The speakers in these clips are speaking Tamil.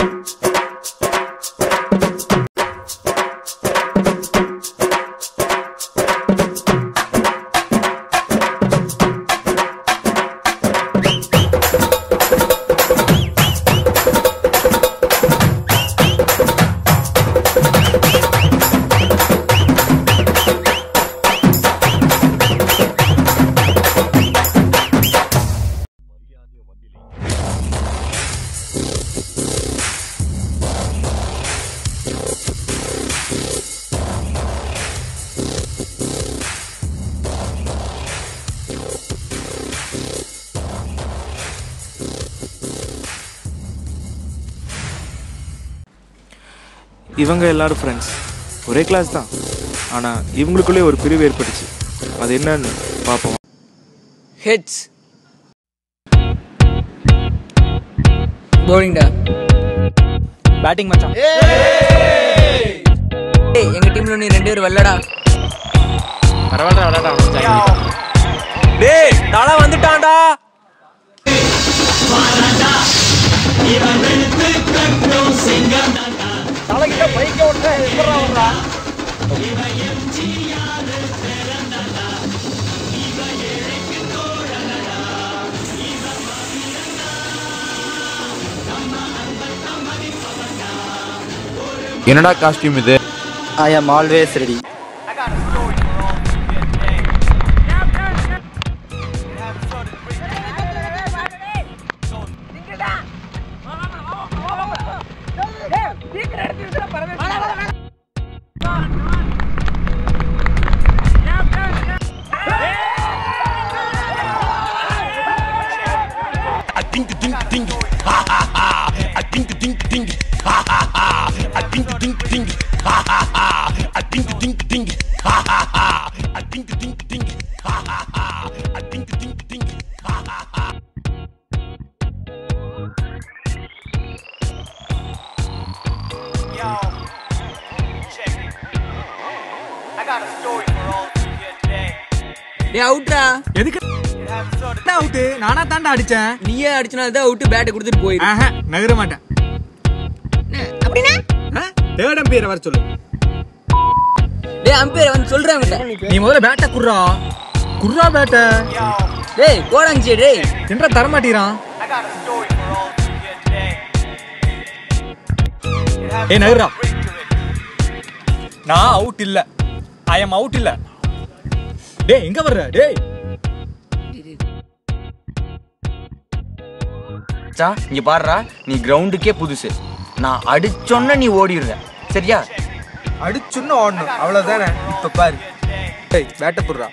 இவங்க எல்லாரும் ஃப்ரெண்ட்ஸ் ஒரே கிளாஸ் தான் ஆனால் இவங்களுக்குள்ளே ஒரு பிரிவு ஏற்பட்டுச்சு அது என்னன்னு பார்ப்போம் ஹெட்ஸ் போலிங்டா பேட்டிங் மச்சான் ஏய் எங்க டீம்ல நீ ரெண்டு பேர் வரலடா பரவாயில்ல விளையாடா டேய் நாளா வந்துட்டான்டா என்னடா காஸ்டியூம் இது ஐ ஆம் ஆல்வேஸ் ரெடி டேய் அவுட்ரா எதுக்கு அவுட்டு நானா தாண்டா அடிச்சேன் நீயே அடிச்சனால தான் அவுட் பேட்டை கொடுத்துட்டு போயிரு ஆஹா நகர மாட்டேன் அப்படின்னா தேர்ட் அம்பையரை வர சொல்லு டேய் அம்பையர் வந்து சொல்றேன் அவன்கிட்ட நீ முதல்ல பேட்டை குர்றா குர்ரா பேட்டை டேய் போடாங்க டேய் என்றா தரமாட்டீரான் ஏ நகரா நான் அவுட் இல்ல ஐ எம் அவுட் இல்ல டேய் எங்க வர்ற டேய் மச்சா இங்க பாருடா நீ கிரவுண்டுக்கே புதுசு நான் அடிச்சோன்ன நீ ஓடிடுற சரியா அடிச்சுன்னு ஓடணும் அவ்வளவுதானே இப்ப பாரு டேய் பேட்டை போடுறா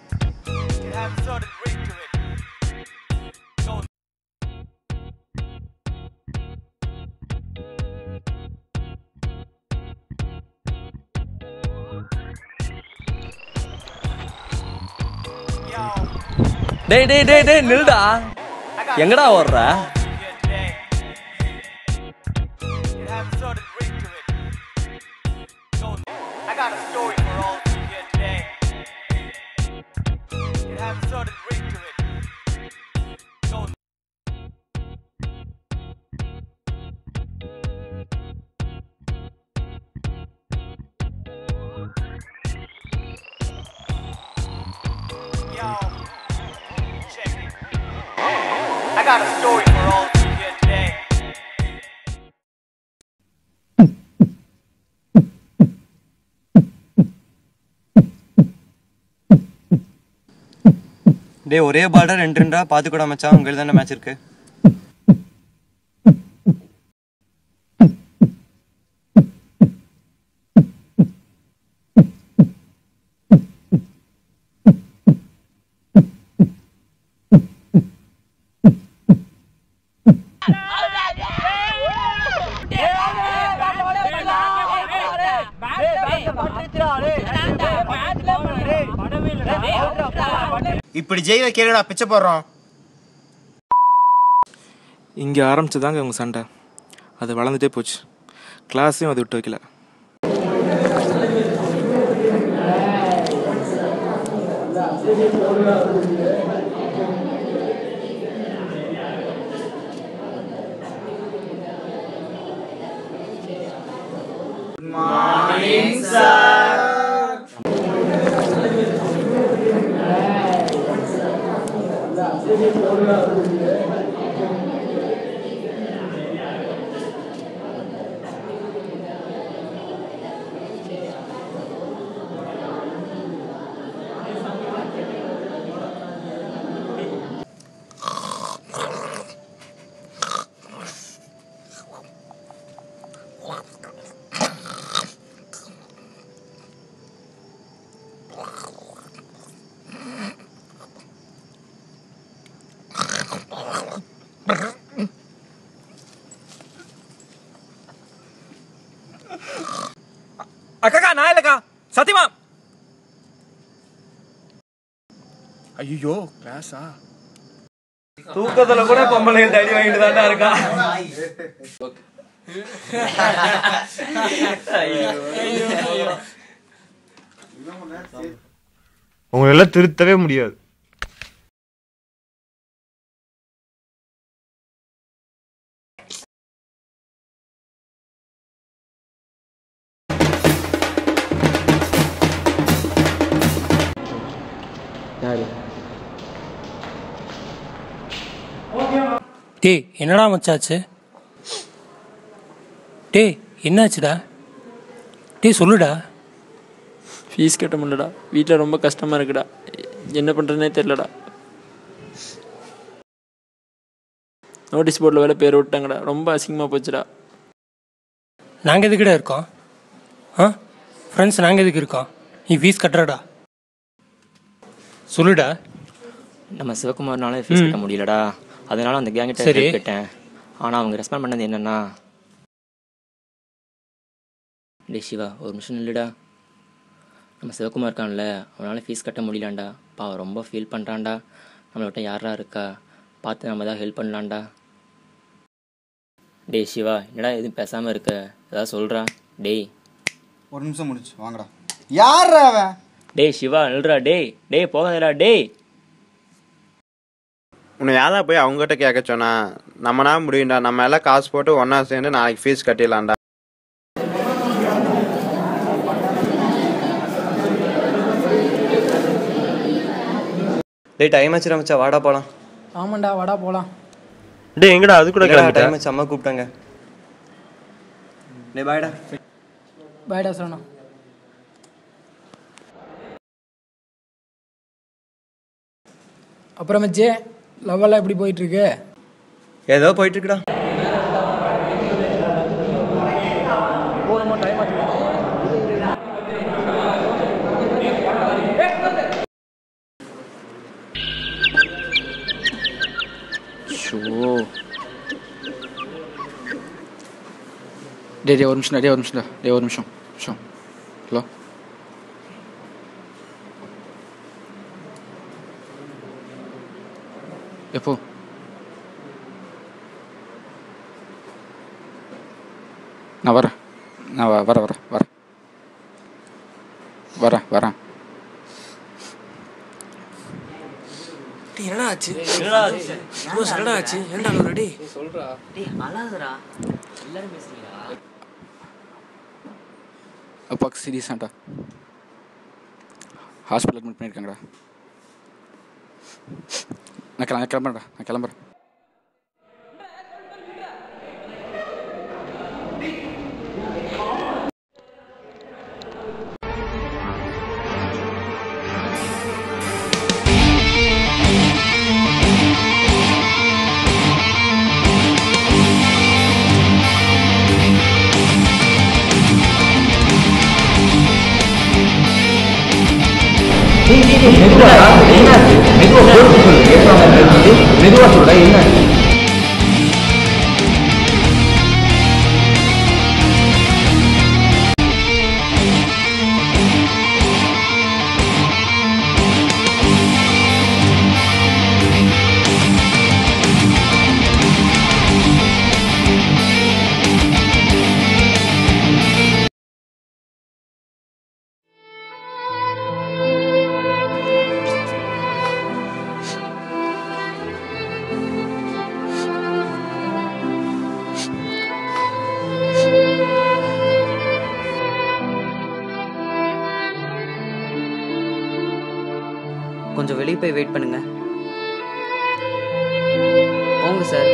டேய் டேய் டேய் டேய் நில்டா எங்கடா ஓடுற டேய் ஒரே பால்டா ரெண்டு ரெண்டா பாத்துக்கூட மச்சான் உங்களுக்கு தானே மேட்ச் இருக்கு இப்படி ஜெய் வைக்கிறடா பிச்சை போடுறோம் இங்கே ஆரம்பிச்சதாங்க உங்கள் சண்டை அது வளர்ந்துட்டே போச்சு கிளாஸையும் அது விட்டு வைக்கல அக்கா நான் இல்லக்கா சத்தியமா ஐயோ கிளாஸா தூக்கத்துல கூட பொம்பளைகள் அடி வாங்கிட்டு தாண்டா இருக்கா உங்களெல்லாம் திருத்தவே முடியாது டேய் என்னடா மச்சாச்சு டேய் என்னாச்சுடா டேய் சொல்லுடா ஃபீஸ் கட்ட முடியலடா வீட்டில் ரொம்ப கஷ்டமாக இருக்குடா என்ன பண்ணுறதுனே தெரிலடா நோட்டீஸ் போர்டில் வேலை பேர் விட்டாங்கடா ரொம்ப அசிங்கமாக போச்சுடா நாங்கள் எதுக்குடா இருக்கோம் ஆ ஃப்ரெண்ட்ஸ் நாங்கள் எதுக்கு இருக்கோம் நீ ஃபீஸ் கட்டுறடா சொல்லுடா நம்ம சிவகுமார்னால ஃபீஸ் கட்ட முடியலடா அதனால அந்த கேங்கிட்ட சரி. help கேட்டேன் ஆனால் அவங்க ரெஸ்பாண்ட் பண்ணது என்னன்னா டேய் சிவா ஒரு நிமிஷம் இல்லைடா நம்ம சிவகுமார் இருக்கான்ல அவனால் ஃபீஸ் கட்ட முடியலாண்டா பாவம் ரொம்ப ஃபீல் பண்ணுறான்டா நம்மளை விட்ட யாரா இருக்கா பார்த்து நம்ம தான் ஹெல்ப் பண்ணலாம்டா டேய் சிவா என்னடா எதுவும் பேசாமல் இருக்க ஏதாவது சொல்கிறா டேய் ஒரு நிமிஷம் முடிச்சு வாங்கடா யார் அவன் டேய் சிவா நில்றா டேய் டேய் போகாதடா டேய் உன்னை யாரா போய் அவங்ககிட்ட கேட்க சொன்னா நம்மனா முடியும்டா நம்ம எல்லாம் காசு போட்டு ஒண்ணா சேர்ந்து நாளைக்கு ஃபீஸ் கட்டிடலாம்டா டேய் டைம் ஆச்சு மச்சா வாடா போலாம் ஆமாண்டா வாடா போலாம் டேய் எங்கடா அது கூட டைம் கிளம்பிட்டேன் ஆச்சு அம்மா கூப்பிட்டாங்க டேய் பாய்டா பாய்டா சரணா அப்புறம் மச்சே லவ்வெல்லாம் எப்படி போயிட்டு இருக்கு ஏதோ போயிட்டு இருக்குடா ஷோ டே டே ஒரு நிமிஷம் டே ஒரு நிமிஷம் டே ஒரு நிமிஷம் நிமிஷம் ஹலோ எப்போ நான் வரேன் நான் வ- வரேன் வரேன் வரேன் வரேன் வரேன் என்னடா ஆச்சு என்னடா ஆச்சு ஏன்டா ரெடி அப்பாக்கு சீரியஸாண்டா ஹாஸ்பிட்டல் அட்மிட் பண்ணியிருக்காங்கடா நான் கிளம்ப கிளம்புறேன்டா நான் கிளம்புறேன் கொஞ்சம் வெளியே போய் வெயிட் பண்ணுங்க போங்க சார்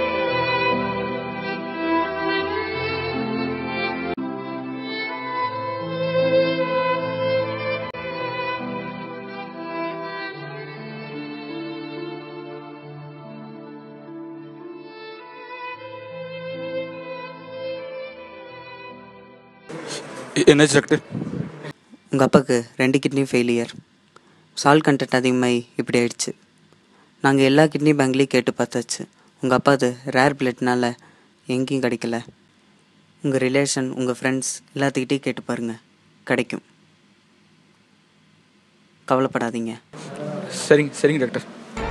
என்னாச்சு டாக்டர் உங்கள் அப்பாவுக்கு ரெண்டு கிட்னி ஃபெயிலியர் சால் கண்டென்ட் அதிகமாகி இப்படி ஆயிடுச்சு நாங்கள் எல்லா கிட்னி பேங்க்லேயும் கேட்டு பார்த்தாச்சு உங்கள் அப்பா அது ரேர் பிளட்னால எங்கேயும் கிடைக்கல உங்கள் ரிலேஷன் உங்கள் ஃப்ரெண்ட்ஸ் எல்லாத்துக்கிட்டையும் கேட்டு பாருங்கள் கிடைக்கும் கவலைப்படாதீங்க சரிங்க சரிங்க டாக்டர்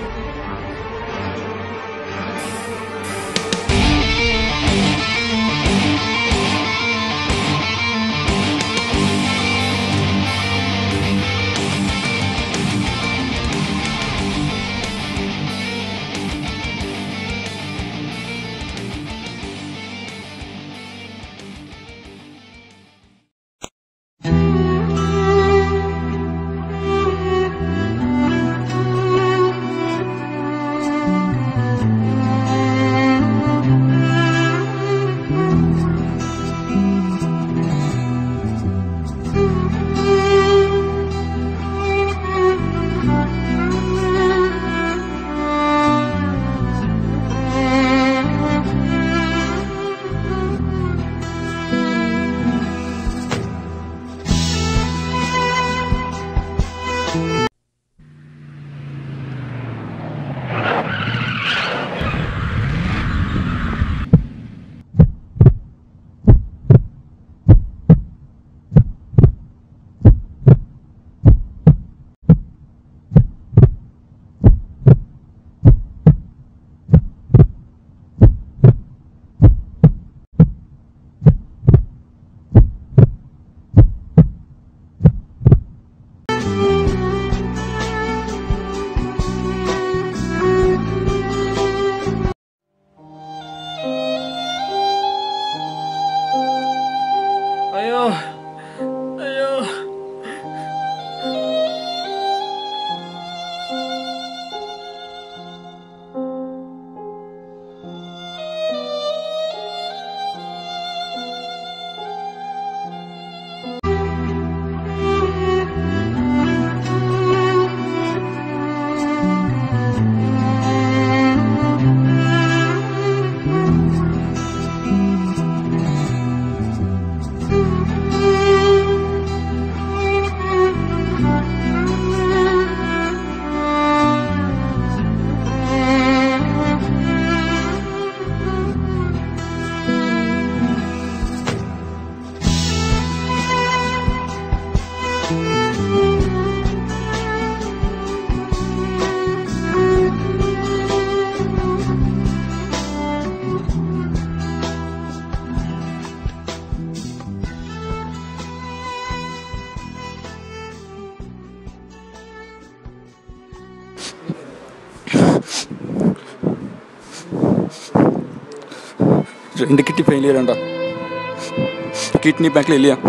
ஐயோ ஐயோ ரெண்டு கிட்னி ஃபெயிலியராண்டா கிட்னி பேங்க்ல இல்லையா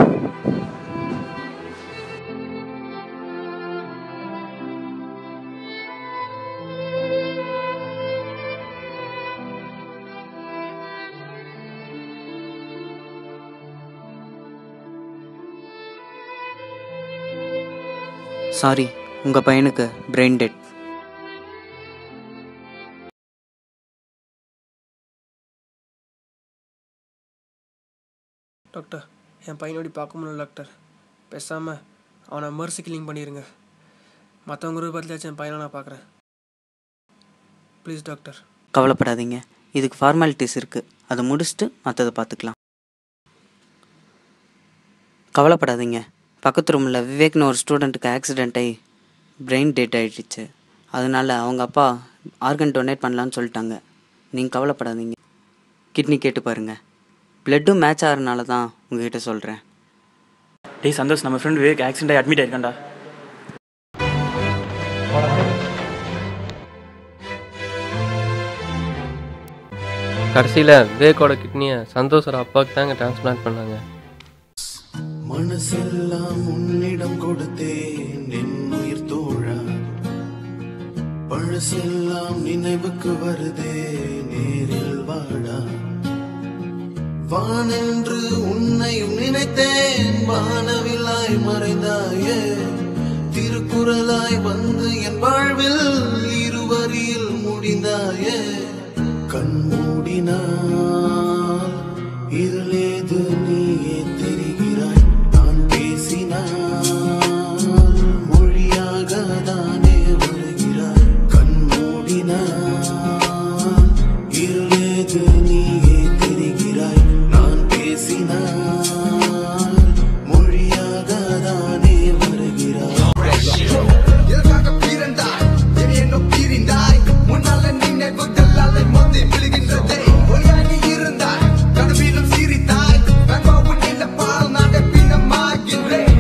சாரி உங்கள் பையனுக்கு பிரெயின் டெட் டாக்டர் என் பையனோடி பார்க்க முடியல டாக்டர் பேசாமல் அவனை மர்சி கில்லிங் பண்ணிடுங்க மற்றவங்க ரூபத்திலாச்சும் என் பையனை நான் பார்க்குறேன் ப்ளீஸ் டாக்டர் கவலைப்படாதீங்க இதுக்கு ஃபார்மாலிட்டிஸ் இருக்குது அதை முடிச்சுட்டு மற்றதை பார்த்துக்கலாம் கவலைப்படாதீங்க பக்கத்து ரூமில் விவேக்னு ஒரு ஸ்டூடெண்ட்டுக்கு ஆக்சிடென்ட் ஆகி பிரெயின் டெட் ஆகிடுச்சு அதனால அவங்க அப்பா ஆர்கன் டொனேட் பண்ணலான்னு சொல்லிட்டாங்க நீங்கள் கவலைப்படாதீங்க கிட்னி கேட்டு பாருங்கள் பிளட்டும் மேட்ச் ஆகிறனால தான் உங்ககிட்ட சொல்கிறேன் டேய் சந்தோஷ் நம்ம ஃப்ரெண்ட் விவேக் ஆக்சிடென்ட் ஆகி அட்மிட் ஆயிருக்கான்டா கடைசியில் விவேக்கோட கிட்னியை சந்தோஷோட அப்பாவுக்கு தாங்க டிரான்ஸ்பிளான்ட் பண்ணாங்க மனசெல்லாம் உன்னிடம் கொடுத்தேன் என் உயிர் தோழா பழசெல்லாம் நினைவுக்கு வருதே நேரில் வாடா வானென்று உன்னையும் நினைத்தேன் வானவிலாய் மறைந்தாயே திருக்குறளாய் வந்து என் வாழ்வில் இருவரில் முடிந்தாயே கண் மூடினால் இருளேது நீயே தெரிகிறாய் நான் பேசினால் மொழியாக தானே வருகிறாய் கண் மூடினால் இருளேது நீயே தெரிகிறாய் நான் பேசினால் மொழியாக தானே வருகிறாய் எதற்காக பிறந்தாய் இனி என்ன பிரிந்தாய் முன்னால நினைவுகள் அலை மோதி விழுகின்றதே ஒளியாய் நீ இருந்தாய் கனவிலும் சிரித்தாய் வெங்கோவும் நிலப்பால் நான் பிணமாகின்றேன்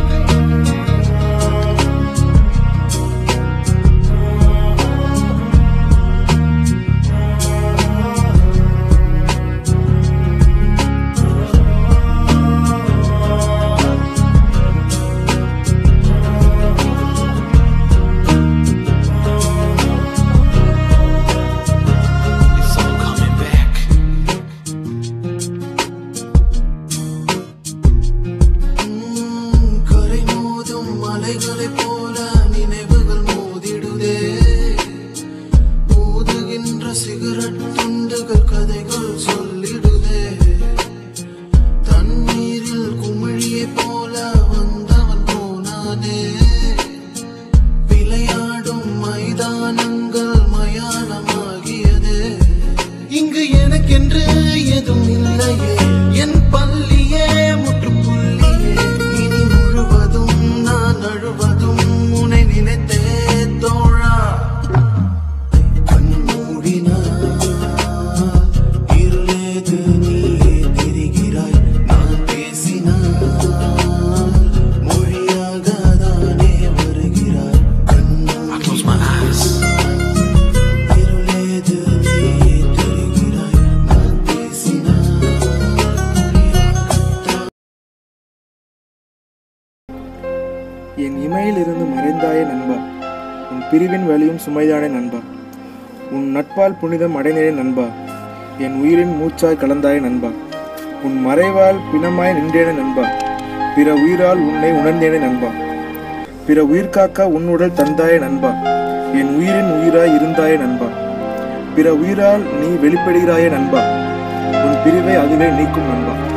கரை மோதும் மலைகளைப் போல நினைவுகள் மோதிடுதே ஊதுகின்ற சிகரெட் துண்டுகள் கதைகள் சொல்லிடுதே தண்ணீரில் குமிழியைப் போல வந்தவன் போனானே விளையாடும் மைதானங்கள் மயானமாகியதே இங்கு எனக்கென்று எதுவும் இல்லையே என் பள்ளியே முற்றுப்புள்ளியே இனி முழுவதும் நான் அழுவதும் உன்னை நினைத்தே தோழா கண் மூடினால் இருளேது நீயே தெரிகிறாய் நான் பேசினால் மொழியாக தானே வருகிறாய் கண் இருளேது நீயே தெரிகிறாய் நான் பேசினால் என் இமையில் இருந்து மறைந்தாயே நண்பா உன் பிரிவின் வலியும் சுமைதானே நண்பா உன் நட்பால் புனிதம் அடைந்தேனே நண்பா என் உயிரின் மூச்சாய் கலந்தாயே நண்பா உன் மறைவால் பிணமாய் நின்றேனே நண்பா பிற உயிரால் உன்னை உணர்ந்தேனே நண்பா பிற உயிர் காக்க உன் உடல் தந்தாயே நண்பா என் உயிரின் உயிராய் இருந்தாயே நண்பா பிற உயிரால் நீ வெளிப்படுகிறாயே நண்பா உன் பிரிவை அதுவே நீக்கும் நண்பா